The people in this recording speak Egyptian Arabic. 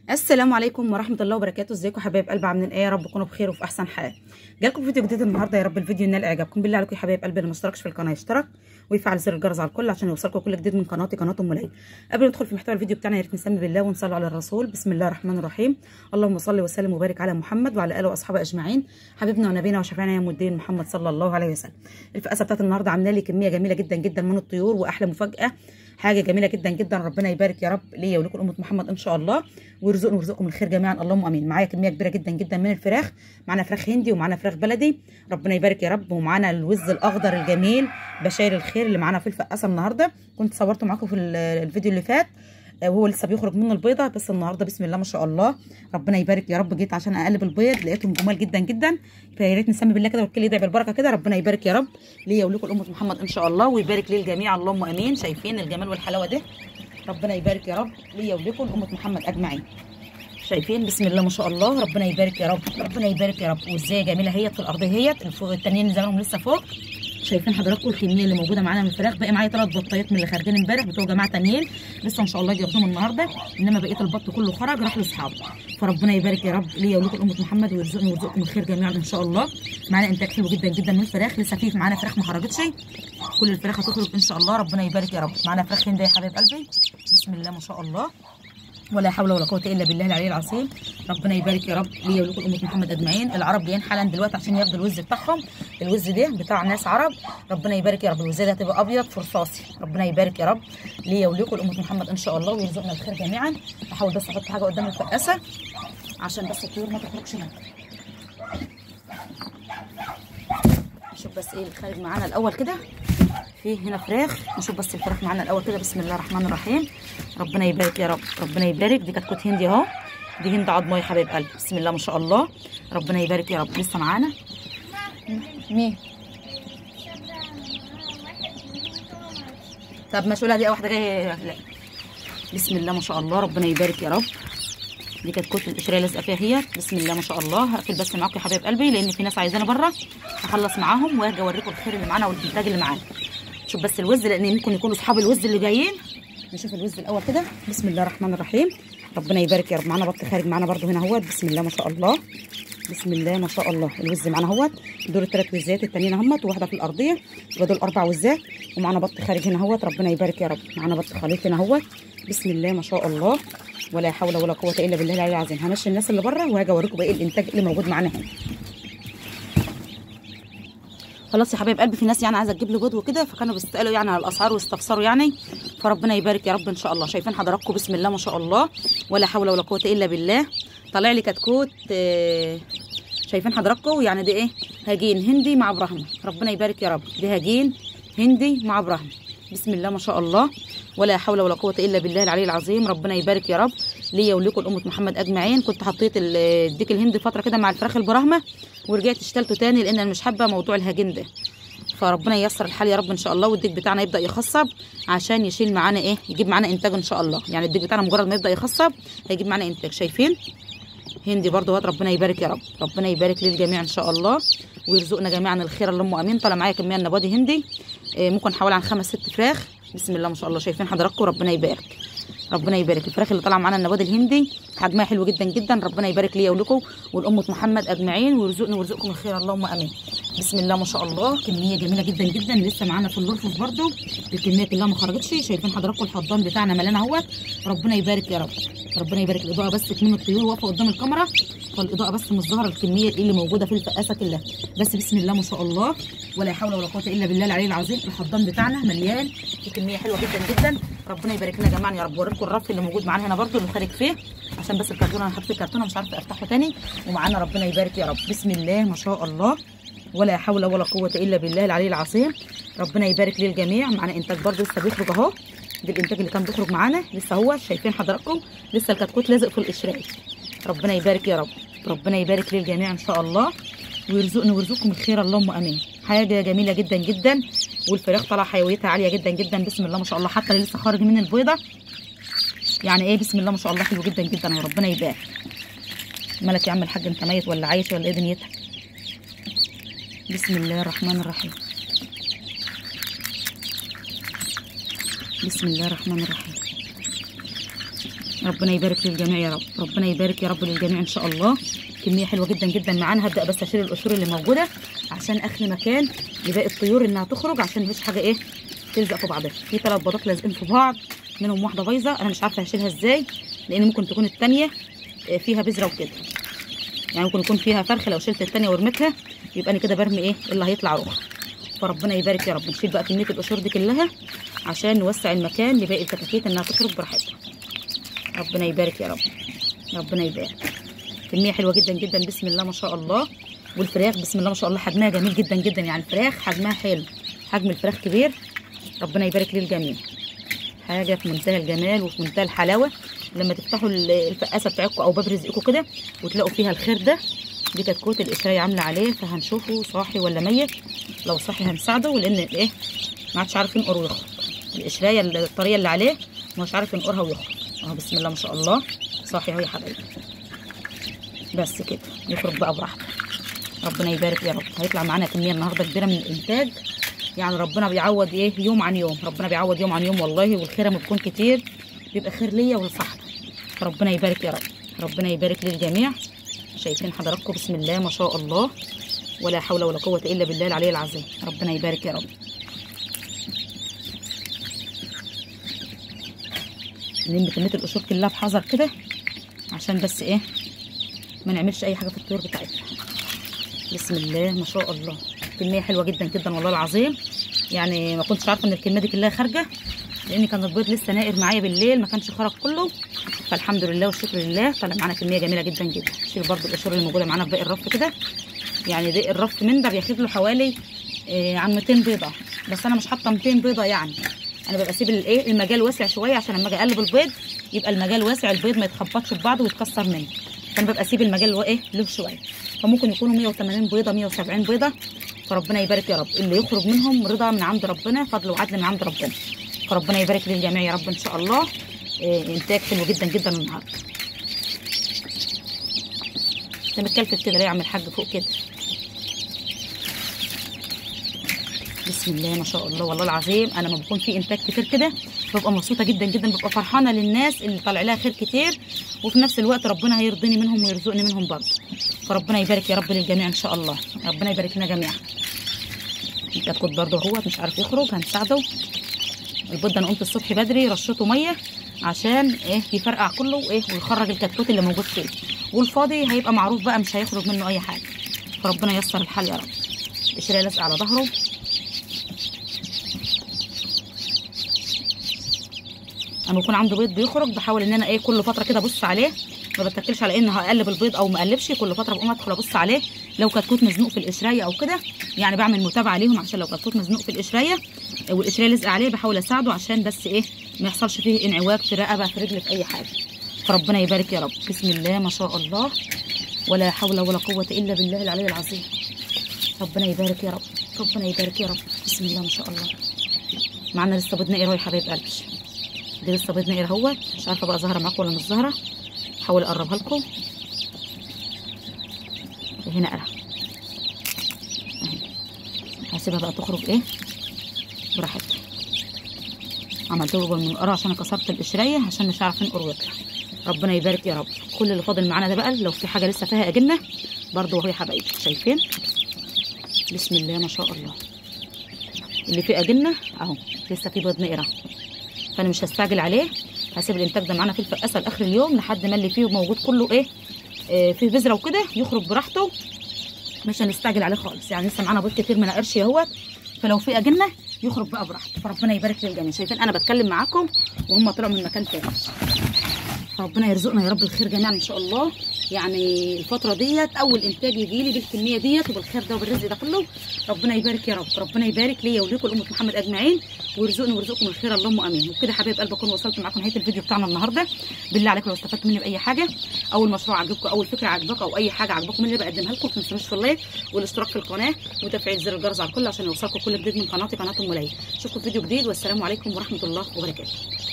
السلام عليكم ورحمه الله وبركاته ازيكم حبايب قلب عاملين ايه يا رب تكونوا بخير وفي احسن حال جالكم فيديو جديد النهارده يا رب الفيديو ينال اعجابكم بالله عليكم يا حبايب قلبي اللي ما اشتركش في القناه يشترك ويفعل زر الجرس على الكل عشان يوصلكم كل جديد من قناتي قناه ام ليلى قبل ما ندخل في محتوى الفيديو بتاعنا يا ريت نسمي بالله ونصلي على الرسول بسم الله الرحمن الرحيم اللهم صل وسلم وبارك على محمد وعلى اله واصحابه اجمعين حبيبنا ونبينا وشفيعنا يوم الدين محمد صلى الله عليه وسلم الفقاسه بتاعت النهارده عامله لي كميه جميله جدا جدا من الطيور واحلى مفاجاه حاجه جميله جدا جدا ربنا يبارك يا رب ليا ولكم امه محمد ان شاء الله ويرزقنا ويرزقكم الخير جميعا اللهم امين معايا كميه كبيره جدا جدا من الفراخ معانا فراخ هندي ومعانا فراخ بلدي ربنا يبارك يا رب ومعانا الوز الاخضر الجميل بشاير الخير اللي معانا في الفقاسه النهارده كنت صورته معاكم في الفيديو اللي فات وهو لسه بيخرج من البيضه بس النهارده بسم الله ما شاء الله ربنا يبارك يا رب جيت عشان اقلب البيض لقيتهم جمال جدا جدا فيا ريت نسمي بالله كده والكل يدعي بالبركه كده ربنا يبارك يا رب ليا ولكم امه محمد ان شاء الله ويبارك للجميع اللهم امين شايفين الجمال والحلاوه ده ربنا يبارك يا رب ليا ولكم امه محمد اجمعين شايفين بسم الله ما شاء الله ربنا يبارك يا رب ربنا يبارك يا رب وازاي جميله هي في الارض هيت التانيين زمانهم لسه فوق شايفين حضراتكم الكميه اللي موجوده معانا من الفراخ باقي معايا ثلاث بطايات من اللي خارجين امبارح بتوع جماعه تانيين لسه ان شاء الله ياخدوهم النهارده انما بقيه البط كله خرج راح لاصحابه فربنا يبارك يا رب ليا ولكم امه محمد ويرزقني ويرزقكم الخير جميعا ان شاء الله معانا انتاج حلو جدا جدا من الفراخ لسه في معانا فراخ ما خرجتش كل الفراخ هتخرج ان شاء الله ربنا يبارك يا رب معانا فراخ هندي يا حبايب قلبي بسم الله ما شاء الله ولا حول ولا قوه الا بالله العلي العظيم ربنا يبارك يا رب ليا ولكم امه محمد اجمعين العرب جايين حالا دلوقتي عشان ياخدوا الوز بتاعهم الوز ده بتاع ناس عرب ربنا يبارك يا رب الوز ده هتبقى ابيض فرصاصي ربنا يبارك يا رب ليا ولكم امه محمد ان شاء الله ويرزقنا الخير جميعا احاول بس احط حاجه قدام الفقاسه عشان بس الطيور ما تخرجش منها نشوف بس ايه اللي خارج معانا الاول كده في هنا فراخ نشوف بس الفراخ معانا الاول كده بسم الله الرحمن الرحيم ربنا يبارك يا رب ربنا يبارك دي كتكوت هندي اهو دي هند عضمايه يا حبايب قلبي بسم الله ما شاء الله ربنا يبارك يا رب لسه معانا مين طب ما شغلها دي واحده جايه لا بسم الله ما شاء الله ربنا يبارك يا رب دي كتكوت القشريه لازقه فيها هي بسم الله ما شاء الله هقفل بس معاكم يا حبايب قلبي لان في ناس عايزانا بره هخلص معاهم واجي اوريكم الخير اللي معانا والانتاج اللي معانا نشوف بس الوز لان ممكن يكونوا اصحاب الوز اللي جايين نشوف الوز الاول كده بسم الله الرحمن الرحيم ربنا يبارك يا رب معانا بط خارج معانا برده هنا اهوت بسم الله ما شاء الله بسم الله ما شاء الله الوز معانا اهوت دول الثلاث وزات التانيين اهمت وواحده في الارضيه يبقى دول اربع وزات ومعانا بط خارج هنا اهوت ربنا يبارك يا رب معانا بط خليط هنا اهوت بسم الله ما شاء الله ولا حول ولا قوه الا بالله العلي العظيم همشي الناس اللي بره وهاجي اوريكم باقي الانتاج اللي موجود معانا هنا خلاص يا حبايب قلبي في ناس يعني عايزه تجيب لي بيض وكده فكانوا بيسالوا يعني على الاسعار واستفسروا يعني فربنا يبارك يا رب ان شاء الله شايفين حضراتكم بسم الله ما شاء الله ولا حول ولا قوه الا بالله طالع لي كتكوت آه شايفين حضراتكم يعني دي ايه هجين هندي مع برهمه ربنا يبارك يا رب دي هجين هندي مع برهمه بسم الله ما شاء الله ولا حول ولا قوه الا بالله العلي العظيم ربنا يبارك يا رب ليا ولكم امه محمد اجمعين كنت حطيت الديك الهندي فتره كده مع الفراخ البراهمه ورجعت اشتلته تاني لان انا مش حابه موضوع الهجين ده فربنا ييسر الحال يا رب ان شاء الله والديك بتاعنا يبدا يخصب عشان يشيل معانا ايه يجيب معانا انتاج ان شاء الله يعني الديك بتاعنا مجرد ما يبدا يخصب هيجيب معانا انتاج شايفين هندي برضه ربنا يبارك يا رب ربنا يبارك للجميع ان شاء الله ويرزقنا جميعا الخير اللهم امين طالع معايا كميه نباتي هندي ممكن حوالي عن خمس ست فراخ بسم الله ما شاء الله شايفين حضراتكم ربنا يبارك ربنا يبارك الفراخ اللي طالعه معانا النبات الهندي حجمها حلو جدا جدا ربنا يبارك ليا ولكم ولامه محمد اجمعين ويرزقني ويرزقكم الخير اللهم امين بسم الله ما شاء الله كميه جميله جدا جدا لسه معانا في الرفوف برده الكميه كلها ما خرجتش شايفين حضراتكم الحضان بتاعنا مليان اهوت ربنا يبارك يا رب ربنا يبارك الاضاءه بس من الطيور واقفه قدام الكاميرا فالاضاءه بس مش ظاهره الكميه اللي موجوده في الفقاسه كلها بس بسم الله ما شاء الله ولا حول ولا قوه الا بالله العلي العظيم الحضان بتاعنا مليان في كميه حلوه جدا جدا ربنا يبارك لنا جميعا يا رب اوريكم الرف اللي موجود معانا هنا برده اللي خارج فيه عشان بس الكرتونه انا حاطط الكرتونه مش عارفه افتحه تاني ومعانا ربنا يبارك يا رب بسم الله ما شاء الله ولا حول ولا قوه الا بالله العلي العظيم ربنا يبارك للجميع معانا انتاج برده لسه بيخرج اهو ده الانتاج اللي كان بيخرج معانا لسه هو شايفين حضراتكم لسه الكتكوت لازق في القشرايه ربنا يبارك يا رب ربنا يبارك للجميع ان شاء الله ويرزقنا ويرزقكم الخير اللهم امين حاجه جميله جدا جدا والفراخ طالعه حيويتها عاليه جدا جدا بسم الله ما شاء الله حتى اللي لسه خارج من البيضه يعني ايه بسم الله ما شاء الله حلو جدا جدا وربنا يبارك مالك يا عم الحاج انت ميت ولا عايش ولا ايه دنيتك بسم الله الرحمن الرحيم بسم الله الرحمن الرحيم ربنا يبارك للجميع يا رب ربنا يبارك يا رب للجميع ان شاء الله كميه حلوه جدا جدا معانا هبدا بس اشيل القشور اللي موجوده عشان اخلي مكان لباقي الطيور انها تخرج عشان مفيش حاجه ايه تلزق في بعضها في ثلاث بيضات لازقين في بعض منهم واحده بايظه انا مش عارفه هشيلها ازاي لان ممكن تكون الثانيه فيها بذره وكده يعني ممكن يكون فيها فرخ لو شلت الثانيه ورميتها يبقى انا كده برمي ايه اللي هيطلع روح فربنا يبارك يا رب نشيل بقى كميه القشور دي كلها عشان نوسع المكان لباقي الكتاكيت انها تخرج براحتها ربنا يبارك يا رب ربنا يبارك كميه حلوه جدا جدا بسم الله ما شاء الله والفراخ بسم الله ما شاء الله حجمها جميل جدا جدا يعني الفراخ حجمها حلو حجم الفراخ كبير ربنا يبارك للجميع حاجه في منتهى الجمال وفي منتهى الحلاوه لما تفتحوا الفقاسه بتاعتكم او باب رزقكم كده وتلاقوا فيها الخير ده دي كتكوت القشريه عامله عليه فهنشوفه صاحي ولا ميت لو صاحي هنساعده لان ايه ما عادش عارف ينقر ويخرج القشريه الطريه اللي عليه مش عارف ينقرها ويخرج اهو بسم الله ما شاء الله صاحي اهو يا حبايبي بس كده يخرج بقى براحته ربنا يبارك يا رب هيطلع معانا كميه النهارده كبيره من الانتاج يعني ربنا بيعوض ايه يوم عن يوم ربنا بيعوض يوم عن يوم والله والخير لما بتكون كتير بيبقى خير ليا ولصاحبي فربنا يبارك يا رب ربنا يبارك للجميع شايفين حضراتكم بسم الله ما شاء الله ولا حول ولا قوه الا بالله العلي العظيم ربنا يبارك يا رب نلم كميه القشور كلها بحذر كده عشان بس ايه ما نعملش اي حاجه في الطيور بتاعتنا بسم الله ما شاء الله كميه حلوه جدا جدا والله العظيم يعني ما كنتش عارفه ان الكميه دي كلها خارجه لان كان البيض لسه نائر معايا بالليل ما كانش خرج كله فالحمد لله والشكر لله طلع معانا كميه جميله جدا جدا شيل برده القشور اللي موجوده معانا في باقي الرف كده يعني ده الرف من ده بياخد له حوالي إيه عن 200 بيضه بس انا مش حاطه 200 بيضه يعني انا ببقى اسيب الايه المجال واسع شويه عشان لما اجي اقلب البيض يبقى المجال واسع البيض ما يتخبطش في بعضه ويتكسر منه فانا ببقى اسيب المجال ايه له شويه فممكن يكونوا 180 بيضه 170 بيضه فربنا يبارك يا رب اللي يخرج منهم رضا من عند ربنا فضل وعدل من عند ربنا فربنا يبارك للجميع يا رب ان شاء الله إيه انتاج حلو جدا جدا النهارده ده متكلفت كده ليه يا عم الحاج فوق كده بسم الله ما شاء الله والله العظيم انا لما بكون في انتاج كتير كده ببقى مبسوطه جدا جدا ببقى فرحانه للناس اللي طالع لها خير كتير وفي نفس الوقت ربنا هيرضيني منهم ويرزقني منهم برضه فربنا يبارك يا رب للجميع ان شاء الله ربنا يبارك لنا جميعا الكتكوت برضه هو مش عارف يخرج هنساعده البيض ده انا قمت الصبح بدري رشته ميه عشان ايه يفرقع كله وايه ويخرج الكتكوت اللي موجود فيه والفاضي هيبقى معروف بقى مش هيخرج منه اي حاجه فربنا ييسر الحال يا رب القشريه لازقه على ظهره اما يكون عنده بيض بيخرج بحاول ان انا ايه كل فتره كده ابص عليه ما بتكلش على ان هقلب البيض او ما اقلبش كل فتره بقوم ادخل ابص عليه لو كتكوت مزنوق في القشريه او كده يعني بعمل متابعه ليهم عشان لو كتكوت مزنوق في القشريه والقشريه لزق عليه بحاول اساعده عشان بس ايه ما يحصلش فيه انعواج في رقبه في رجل في اي حاجه فربنا يبارك يا رب بسم الله ما شاء الله ولا حول ولا قوه الا بالله العلي العظيم ربنا يبارك يا رب ربنا يبارك يا رب بسم الله ما شاء الله معانا لسه بيض نقر يا حبايب قلبي دي لسه بيض نقر اهوت مش عارفه بقى ظاهره معاكم ولا مش ظاهره احاول اقربها لكم هنا قرا هسيبها بقى تخرج ايه براحتها عملت له بالمنقره عشان كسرت القشريه عشان مش عارف ينقر ويطلع ربنا يبارك يا رب كل اللي فاضل معانا ده بقى لو في حاجه لسه فيها اجنه برضو اهو يا حبايبي شايفين بسم الله ما شاء الله اللي فيه اجنه اهو لسه في بيض نقره فانا مش هستعجل عليه هسيب الانتاج ده معانا في الفقاسه لاخر اليوم لحد ما اللي فيه موجود كله ايه آه فيه بذره وكده يخرج براحته مش هنستعجل عليه خالص يعني لسه معانا بيض كتير من قرش اهوت فلو في اجنه يخرج بقى براحته فربنا يبارك للجميع شايفين انا بتكلم معاكم وهم طلعوا من مكان تاني فربنا يرزقنا يا رب الخير جميعا ان شاء الله يعني الفتره ديت اول انتاج يجي لي بالكميه ديت وبالخير ده وبالرزق ده كله ربنا يبارك يا رب ربنا يبارك ليا وليكم امه محمد اجمعين ويرزقني ويرزقكم الخير اللهم امين وبكده حبايب قلبي اكون وصلت معاكم نهايه الفيديو بتاعنا النهارده بالله عليكم لو استفدت مني باي حاجه او المشروع عجبكم او الفكره عجبك او اي حاجه عجبكم من اللي بقدمها لكم ما تنسونوش في اللايك والاشتراك في القناه وتفعيل زر الجرس على الكل عشان يوصلكم كل جديد من قناتي قناه ام ليلى اشوفكم في فيديو جديد والسلام عليكم ورحمه الله وبركاته